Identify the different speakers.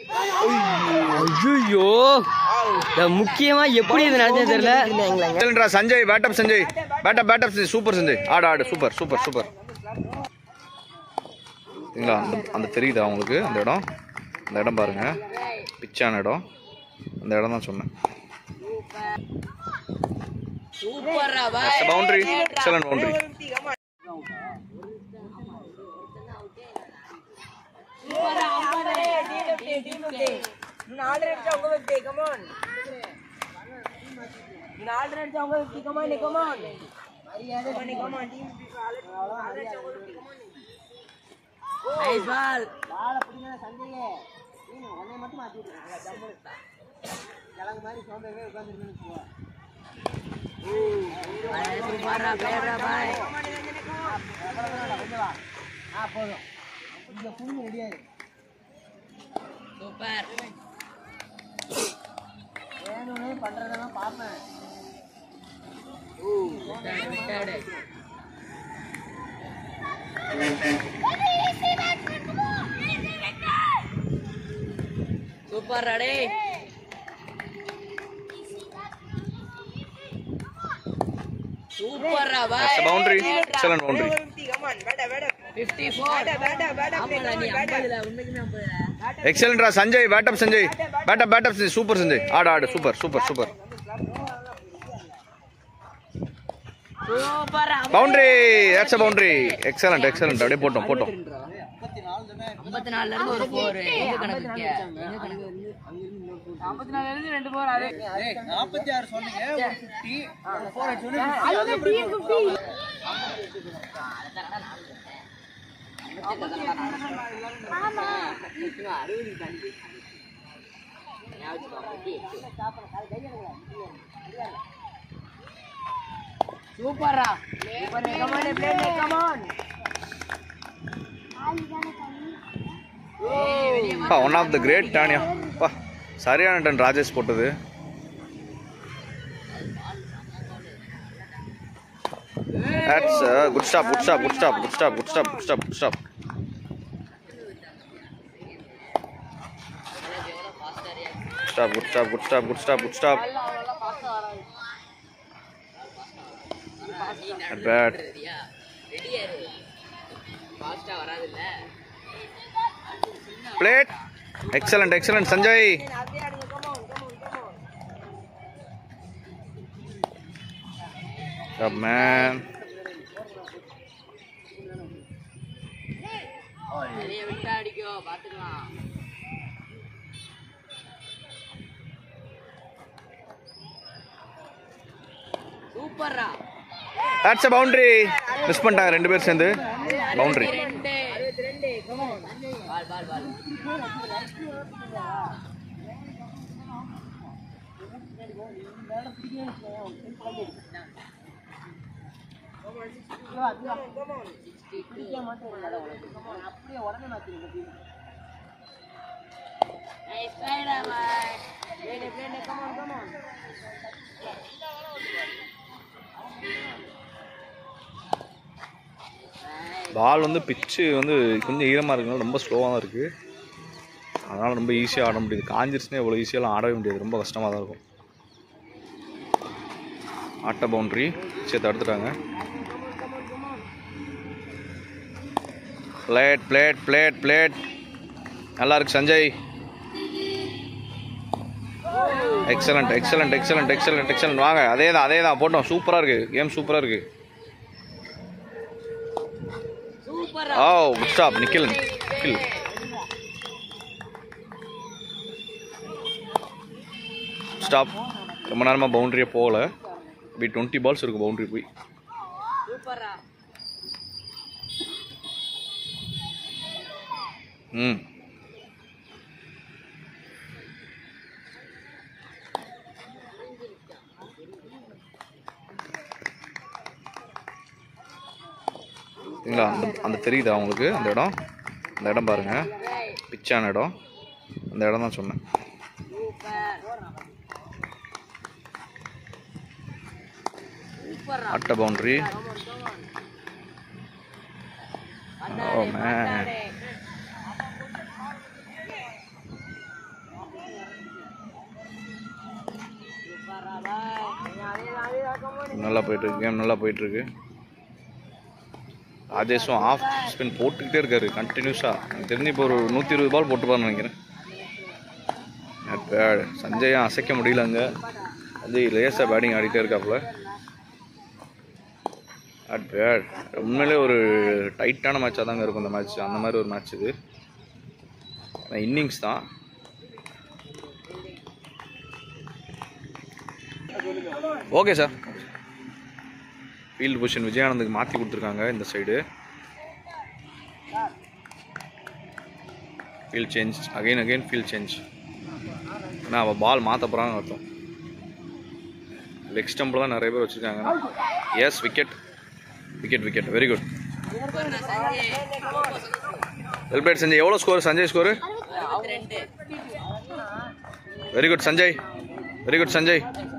Speaker 1: ஐயோ முக்கியமா எப்படி இது நடந்தது தெரியல
Speaker 2: எக்ஸலன்ட்ரா சஞ்சய் பேட்டப் சஞ்சய் பேட்டப் பேட்டப் சஞ்சய் சூப்பர் சஞ்சய் ஆடு ஆடு சூப்பர் சூப்பர் சூப்பர் சரிங்களா அந்த அந்த தெரியுதா உங்களுக்கு அந்த இடம் அந்த இடம் பாருங்க பிச்சான இடம் அந்த இடம் தான் சொன்னேன் பவுண்டரி எக்ஸலன்ட் பவுண்டரி
Speaker 3: நாலு ரன் அவங்க ஃபிஃப்டி கமான் நாலு ரன் அவங்க fifty come on come on come on come on team nice ball ball அப்படிங்க சந்தையே நீ உன்னை மட்டும் மாத்தி விட்டுருங்க ஜம்பு கிழங்கு மாதிரி சோம்பேறியே உட்கார்ந்துருக்கேன்னு சூப்பரா பேரா பாய் ஆ போதும் இங்க புண்ணு ரெடியாயிரு சூப்பர் வேணும்னே பண்றதெல்லாம் பார்ப்பேன் சூப்பர் அடே super boy
Speaker 2: boundary excellent boundary
Speaker 3: 54 ஆமாடா நீ 50ல உண்மைக்குமே 50ல
Speaker 2: எக்ஸலன்ட்ரா சஞ்சய் பேட்டப் சஞ்சய் பேட்டப் பேட்டப் சஞ்சய் சூப்பர் சஞ்சய் ஆடு ஆடு super super super
Speaker 3: super
Speaker 2: boundary ஏட்ஸ் பவுண்டரி எக்ஸலண்ட் எக்ஸலண்ட் அப்படியே போட்டோம் போட்டோம்
Speaker 3: 54ல இருந்து ஒரு 4 எங்க கணக்கு எங்க கணக்கு 54ல இருந்து ரெண்டு 4 அது 46 சொன்னீங்க 50 4 அடிச்சு சூப்பரா super come on play come on
Speaker 2: one of the great டானியா பா சரியான டன் ராஜேஷ் போட்டது That's uh, good stop, good stop, good stop, good stop, good stop, good stop, good stop. Stop, good stop, good stop, good stop, good stop. Not bad. Plate. Excellent, excellent, Sanjay. Good man.
Speaker 3: நிறைய விட்டா அடிக்கோ பாத்துக்கலாம் சூப்பர்ரா
Speaker 2: That's a boundary. Miss பண்ணிட்டாங்க ரெண்டு பேர் சேர்ந்து boundary
Speaker 3: ரெண்டு ரெண்டு come on ball ball ball Nice try, Ramai. Play it, play it, come on, come on.
Speaker 2: Ball வந்து பிச்சு வந்து கொஞ்சம் ஈரமாக இருக்கனால ரொம்ப ஸ்லோவாக தான் இருக்குது அதனால் ரொம்ப ஈஸியாக ஆட முடியுது காஞ்சிருச்சுன்னா இவ்வளோ ஈஸியாலாம் ஆடவே முடியாது ரொம்ப கஷ்டமாக தான் இருக்கும் ஆட்ட பவுண்ட்ரி சேர்த்து எடுத்துட்டாங்க பிளேட் பிளேட் பிளேட் பிளேட் நல்லா இருக்கு Sanjay excellent excellent excellent excellent excellent வாங்க அதே தான் அதே தான் போட்டோம் சூப்பராக இருக்குது கேம் சூப்பராக இருக்குது
Speaker 3: Super.
Speaker 2: ஓ good stop Nikhil Nikhil stop ரொம்ப நேரமாக பவுண்டரியே போகல இப்படி டுவெண்ட்டி பால்ஸ் இருக்கு பவுண்டரி போய்
Speaker 3: Super.
Speaker 2: ம் சரிங்களா அந்த அந்த தெரியுதா உங்களுக்கு அந்த இடம் அந்த இடம் பாருங்க பிச்சான இடம் அந்த இடம் தான் சொன்னேன் அட்டை பவுண்டரி ஓ மேன் நல்லா போயிட்டுருக்கு கேம் நல்லா போயிட்டுருக்கு ராஜேஷும் ஆஃப் ஸ்பின் போட்டுக்கிட்டே இருக்காரு கண்டினியூஸாக எனக்கு தெரிஞ்சு இப்போ ஒரு நூற்றி இருபது பால் போட்டுப்பாருன்னு நினைக்கிறேன் Not bad. சஞ்சயும் அசைக்க முடியல அங்கே சஞ்சய் லேசாக பேட்டிங் ஆடிட்டே இருக்காப்புல நாட் பேட் உண்மையிலே ஒரு டைட்டான மேட்சாக தாங்க இருக்கும் இந்த மேட்ச் அந்த மாதிரி ஒரு மேட்ச் இது ஆனால் இன்னிங்ஸ் தான் ஓகே சார் ஃபீல்டு பொசிஷன் விஜயானந்துக்கு மாற்றி கொடுத்துருக்காங்க இந்த side field change again again field change ஏன்னா அவள் பால் மாற்ற போகிறாங்க அர்த்தம் லெக் ஸ்டம்பில் தான் நிறைய பேர் வச்சுருக்காங்க yes wicket wicket wicket very good well played Sanjay எவ்வளோ score Sanjay score very good Sanjay very good Sanjay